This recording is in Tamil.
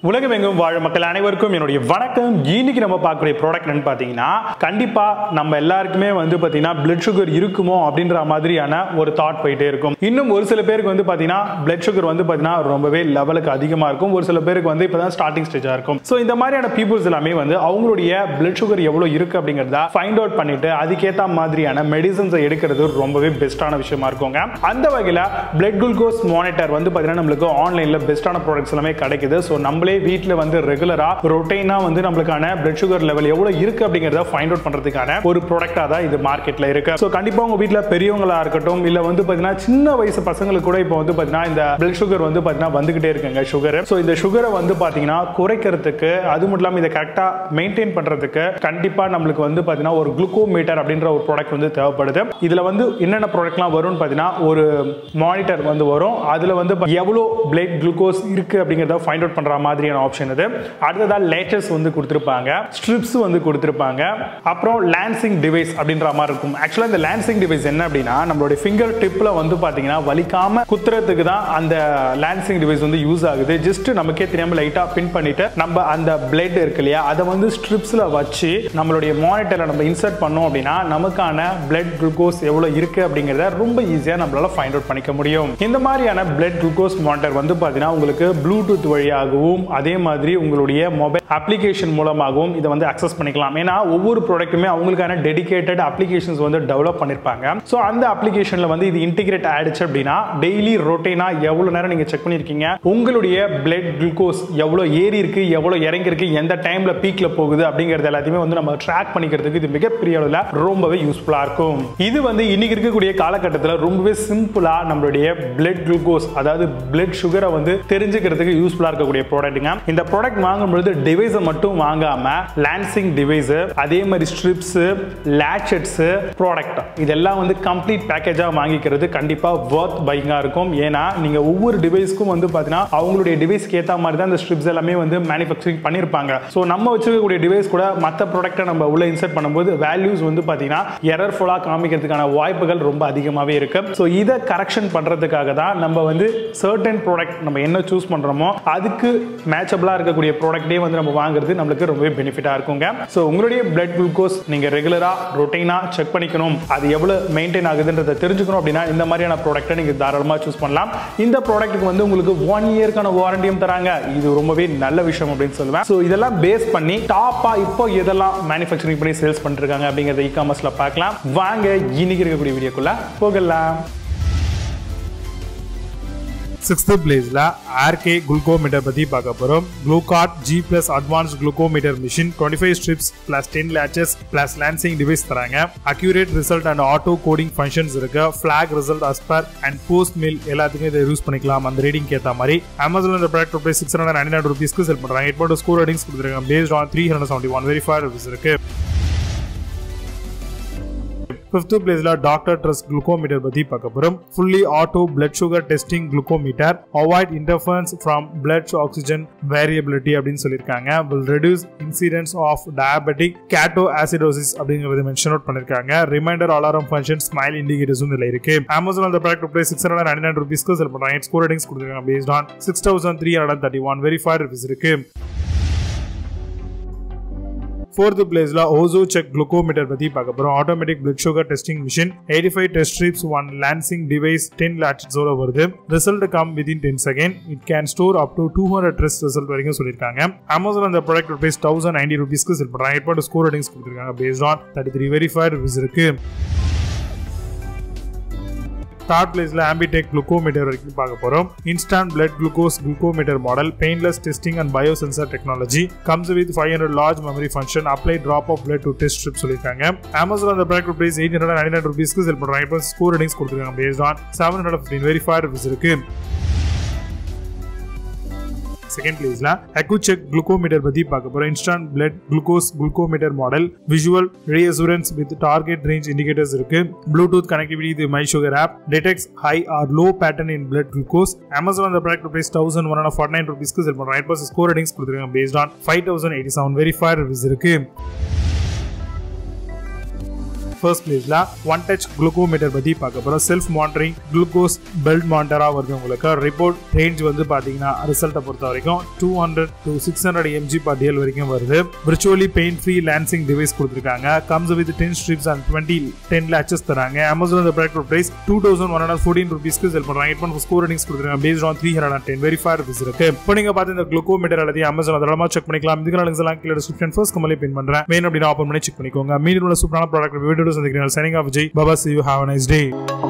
உலகமெங்கும் வாழும் மக்கள் அனைவருக்கும் என்னுடைய வணக்கம் இன்னைக்கு நம்ம பார்க்கக்கூடிய ப்ராடக்ட் என்னன்னு பார்த்தீங்கன்னா கண்டிப்பா நம்ம எல்லாருக்குமே வந்து பார்த்தீங்கன்னா பிளட் சுகர் இருக்குமோ அப்படின்ற மாதிரியான ஒரு தாட் போயிட்டே இருக்கும் இன்னும் ஒரு சில பேருக்கு வந்து பார்த்தீங்கன்னா பிளட் சுகர் வந்து பார்த்தீங்கன்னா ரொம்பவே லெவலுக்கு அதிகமாக இருக்கும் ஒரு சில பேருக்கு வந்து இப்போதான் ஸ்டார்டிங் ஸ்டேஜாக இருக்கும் ஸோ இந்த மாதிரியான பீப்புள்ஸ் எல்லாமே வந்து அவங்களுடைய பிளட் சுகர் எவ்வளோ இருக்கு அப்படிங்கிறத ஃபைண்ட் அவுட் பண்ணிட்டு அதுக்கேற்ற மாதிரியான மெடிசன்ஸை எடுக்கிறது ரொம்பவே பெஸ்ட்டான விஷயமா இருக்குங்க அந்த வகையில் பிளட் குளுக்கோஸ் மானிட்டர் வந்து பார்த்தீங்கன்னா நம்மளுக்கு ஆன்லைனில் பெஸ்ட்டான ப்ராடக்ட்ஸ் எல்லாமே கிடைக்குது ஸோ நம்மளே வீட்டில் வந்து ரெகுலராக ரொட்டைனாக வந்து நம்மளுக்கான பிளட் சுகர் லெவல் எவ்வளோ இருக்கு அப்படிங்கிறத ஃபைண்ட் அவுட் பண்ணுறதுக்கான ஒரு ப்ராடக்டாக தான் இது மார்க்கெட்டில் இருக்கு ஸோ கண்டிப்பாக உங்கள் வீட்டில் பெரியவங்களா இருக்கட்டும் இல்லை வந்து பார்த்தீங்கன்னா சின்ன வயசு பசங்களுக்கு கூட இப்போ வந்து பார்த்தீங்கன்னா இந்த பிளட் சுகர் வந்து பார்த்தீங்கன்னா வந்துகிட்டே இருக்குங்க சுகர் ஸோ இந்த சுகரை வந்து பார்த்தீங்கன்னா குறைக்கிறதுக்கு அது மட்டும் இல்லாமல் இதை கரெக்டாக மெயின்டைன் பண்ணுறதுக்கு கண்டிப்பாக நம்மளுக்கு வந்து பார்த்தீங்கன்னா ஒரு குளுக்கோமீட்டர் அப்படின்ற ஒரு ப்ராடக்ட் வந்து தேவைப்படுது இதில் வந்து என்னென்ன ப்ராடக்ட்லாம் வரும்னு பார்த்தீங்கன்னா ஒரு மானிட்டர் வந்து வரும் அதில் வந்து எவ்வளோ பிளட் குளுக்கோஸ் இருக்கு அப்படிங்கிறத ஃபைண்ட் அவுட் பண்ணுற மாதிரியான ஆப்ஷன் இது அடுத்ததா லேட்டஸ்ட் வந்து கொடுத்துருப்பாங்க ஸ்ட்ரிப்ஸ் வந்து கொடுத்துருப்பாங்க அப்புறம் லான்சிங் டிவைஸ் அப்படின்ற மாதிரி இருக்கும் ஆக்சுவலாக இந்த லான்சிங் டிவைஸ் என்ன அப்படின்னா நம்மளுடைய ஃபிங்கர் டிப்பில் வந்து பார்த்தீங்கன்னா வலிக்காம குத்துறதுக்கு தான் அந்த லான்சிங் டிவைஸ் வந்து யூஸ் ஆகுது ஜஸ்ட் நமக்கே தெரியாம லைட்டாக பின் பண்ணிட்டு நம்ம அந்த பிளட் இருக்கு இல்லையா அதை வந்து ஸ்ட்ரிப்ஸில் வச்சு நம்மளுடைய மானிட்டரில் நம்ம இன்சர்ட் பண்ணோம் அப்படின்னா நமக்கான பிளட் குளுக்கோஸ் எவ்வளோ இருக்கு அப்படிங்கிறத ரொம்ப ஈஸியாக நம்மளால ஃபைண்ட் அவுட் பண்ணிக்க முடியும் இந்த மாதிரியான பிளட் குளுக்கோஸ் மானிட்டர் வந்து பார்த்தீங்கன்னா உங்களுக்கு ப்ளூடூத் வழியாகவும் அதே மாதிரி உங்களுடைய மொபைல் அப்ளிகேஷன் மூலமாகவும் இதை வந்து அக்சஸ் பண்ணிக்கலாம் ஏன்னா ஒவ்வொரு ப்ராடக்ட்டுமே அவங்களுக்கான டெடிகேட்டட் அப்ளிகேஷன்ஸ் வந்து டெவலப் பண்ணியிருப்பாங்க ஸோ அந்த அப்ளிகேஷனில் வந்து இது இன்டிகிரேட் ஆயிடுச்சு அப்படின்னா டெய்லி ரொட்டீனா எவ்வளோ நேரம் நீங்கள் செக் பண்ணியிருக்கீங்க உங்களுடைய பிளட் குளுக்கோஸ் எவ்வளோ ஏறி இருக்கு எவ்வளோ இறங்கி இருக்கு எந்த டைம்ல பீக்ல போகுது அப்படிங்கிறது எல்லாத்தையுமே வந்து நம்ம ட்ராக் பண்ணிக்கிறதுக்கு இது மிகப்பெரிய அளவில் ரொம்பவே யூஸ்ஃபுல்லாக இருக்கும் இது வந்து இன்னைக்கு இருக்கக்கூடிய காலகட்டத்தில் ரொம்பவே சிம்பிளா நம்மளுடைய பிளட் குளுக்கோஸ் அதாவது பிளட் சுகரை வந்து தெரிஞ்சுக்கிறதுக்கு யூஸ்ஃபுல்லாக இருக்கக்கூடிய ப்ராடக்ட்டுங்க இந்த ப்ராடக்ட் வாங்கும் பொழுது டிவைஸை மட்டும் வாங்காம லான்சிங் டிவைஸ் அதே மாதிரி ஸ்ட்ரிப்ஸ் லேட்செட்ஸ் ப்ராடக்ட் இதெல்லாம் வந்து கம்ப்ளீட் பேக்கேஜாக வாங்கிக்கிறது கண்டிப்பாக ஒர்த் பைக்காக இருக்கும் ஏன்னா நீங்க ஒவ்வொரு டிவைஸ்க்கும் வந்து பார்த்தீங்கன்னா அவங்களுடைய டிவைஸ்க்கு ஏற்ற மாதிரி தான் இந்த ஸ்ட்ரிப்ஸ் எல்லாமே வந்து மேனுஃபேக்சரிங் பண்ணியிருப்பாங்க ஸோ நம்ம வச்சிருக்கக்கூடிய டிவைஸ் கூட மற்ற ப்ராடக்ட்டை நம்ம உள்ள இன்சர்ட் பண்ணும்போது வேல்யூஸ் வந்து பார்த்தீங்கன்னா எரர்ஃபுல்லாக காமிக்கிறதுக்கான வாய்ப்புகள் ரொம்ப அதிகமாகவே இருக்கு ஸோ இதை கரெக்ஷன் பண்ணுறதுக்காக தான் நம்ம வந்து சர்டன் ப்ராடக்ட் நம்ம என்ன சூஸ் பண்ணுறோமோ அதுக்கு மேட்சபிளாக இருக்கக்கூடிய ப்ராடக்ட்டே வந்து நம்ம வாங்குறது நம்மளுக்கு ரொம்பவே பெனிஃபிட்டாக இருக்குங்க ஸோ உங்களுடைய பிளட் குளுக்கோஸ் நீங்கள் ரெகுலராக ரொட்டீனாக செக் பண்ணிக்கணும் அது எவ்வளோ மெயின்டைன் ஆகுதுன்றதை தெரிஞ்சுக்கணும் அப்படின்னா இந்த மாதிரியான ப்ராடக்ட்டை நீங்கள் தாராளமாக சூஸ் பண்ணலாம் இந்த ப்ராடக்ட்டுக்கு வந்து உங்களுக்கு ஒன் இயர்க்கான வாரண்டியும் தராங்க இது ரொம்பவே நல்ல விஷயம் அப்படின்னு சொல்லுவேன் ஸோ இதெல்லாம் பேஸ் பண்ணி டாப்பாக இப்போ எதெல்லாம் மேனுஃபேக்சரிங் பண்ணி சேல்ஸ் பண்ணிருக்காங்க அப்படிங்கிறத இ காமர்ஸில் பார்க்கலாம் வாங்க இன்னைக்கு இருக்கக்கூடிய வீடியோக்குள்ள போகலாம் சிக்ஸ்த் பிளேஸ்ல ஆர்கே குளுக்கோமீட்டர் பத்தி பார்க்க போறோம் Glucocard G plus advance glucometer machine twenty five strips plus ten லேச்சஸ் பிளஸ் லான்சிங் டிவைஸ் தராங்க accurate result and auto coding functions இருக்கு flag result as per and post meal எல்லாத்துக்கும் இதை யூஸ் பண்ணிக்கலாம் அந்த ரேடிங் ஏற்ற மாதிரி அமேசான் இந்த product rupees six hundred ninety nine ருபீஸ்க்கு செல் பண்றாங்க எட் பாயிண்ட் ஸ்கோர் ரேட்டிங்ஸ் கொடுத்துருக்காங்க based on three hundred seventy one very five rupees இருக்கு ஃபிஃப்த் பிளேஸ்ல டாக்டர் ட்ரஸ் குளுக்கோமீட்டர் பத்தி பார்க்க போறோம் fully auto blood sugar testing glucometer avoid interference from blood oxygen variability அப்படின்னு சொல்லியிருக்காங்க will reduce incidence of diabetic ketoacidosis அப்படிங்கறது மென்ஷன் அவுட் பண்ணிருக்காங்க ரிமைண்டர் அலாரம் ஃபங்க்ஷன் ஸ்மைல் இண்டிகேட்டர்ஸும் இதுல இருக்கு அமேசான் அந்த product price six hundred ninety nine ருபீஸ்க்கு செல் பண்றாங்க ஸ்கோர் ரேட்டிங்ஸ் கொடுத்துருக்காங்க based on six thousand three hundred thirty one very five rupees இருக்கு ஃபோர்த் பிளேஸ்ல ஓசோ செக் குளுக்கோமீட்டர் பத்தி பார்க்க போறோம் automatic blood sugar testing machine eighty five test strips one lancing device ten லேட்ஸோட வருது result come within ten second it can store up to two hundred test result வரைக்கும் சொல்லியிருக்காங்க அமேசான் அந்த ப்ராடக்ட் ருபீஸ் தௌசண்ட் நைன்டி ருபீஸ்க்கு செல் பண்றாங்க எயிட் ஸ்கோர் ரேட்டிங்ஸ் கொடுத்துருக்காங்க based on thirty three very five rupees இருக்கு தேர்ட் பிளேஸ்ல ஆம்பிடெக் குளுக்கோமீட்டர் வரைக்கும் பார்க்க போறோம் instant blood glucose glucometer model painless testing and bio sensor technology comes with five hundred large memory function apply drop of blood to test strip சொல்லியிருக்காங்க அமேசான் அந்த product price eight hundred nine nine ருபீஸ்க்கு செல் பண்றாங்க இப்போ ஸ்கோர் ரேட்டிங்ஸ் கொடுத்துருக்காங்க based on seven hundred fifteen very five rupees இருக்கு செகண்ட் பிளேஸ்ல அக்குச்செக் குளுக்கோமீட்டர் பத்தி பார்க்க போறோம் instant blood glucose glucometer model visual reassurance with target range indicators இருக்கு ப்ளூடூத் கனெக்டிவிட்டி இது my sugar app detects high or low pattern in blood glucose Amazon அந்த product price thousand one hundred forty nine ருபீஸ்க்கு செல் பண்றாங்க இப்போ ஸ்கோர் ரேட்டிங்ஸ் கொடுத்துருக்காங்க based on five thousand eighty seven very five rupees இருக்கு ஃபர்ஸ்ட் பிளேஸ்ல ஒன் டச் குளுக்கோமீட்டர் பத்தி பார்க்க போறோம் செல்ஃப் மானிட்டரிங் குளுக்கோஸ் பெல்ட் மானிட்டரா வருது உங்களுக்கு ரிப்போர்ட் ரேஞ்ச் வந்து பாத்தீங்கன்னா ரிசல்ட்டை பொறுத்த வரைக்கும் two hundred to six hundred mg per வரைக்கும் வருது virtually pain free lancing device கொடுத்துருக்காங்க comes with ten strips and twenty ten லேச்சஸ் தராங்க அமேசான் இந்த product price two thousand one hundred fourteen ருபீஸ்க்கு செல் பண்றாங்க எயிட் பாயிண்ட் ஸ்கோர் ரேட்டிங்ஸ் கொடுத்துருக்காங்க based on three hundred and ten verified reviews இருக்கு இப்போ நீங்க பார்த்து இந்த குளுக்கோமீட்டர் அல்லது அமேசான் அதெல்லாம் செக் பண்ணிக்கலாம் இதுக்கு லிங்க்ஸ் எல்லாம் கீழே டிஸ்கிரிப்ஷன் ஃபர்ஸ்ட் கமலே பின் பண்றேன் வேணும் அப்படின்னு ஓப்பன் பண்ணி செக் பண்ணிக்கோங்க மீண்டும் உள்ள சூப்பரான ப்ராடக்ட் வீடியோ சந்திக்கிறேன் signing off Vijay Baba see you have nice day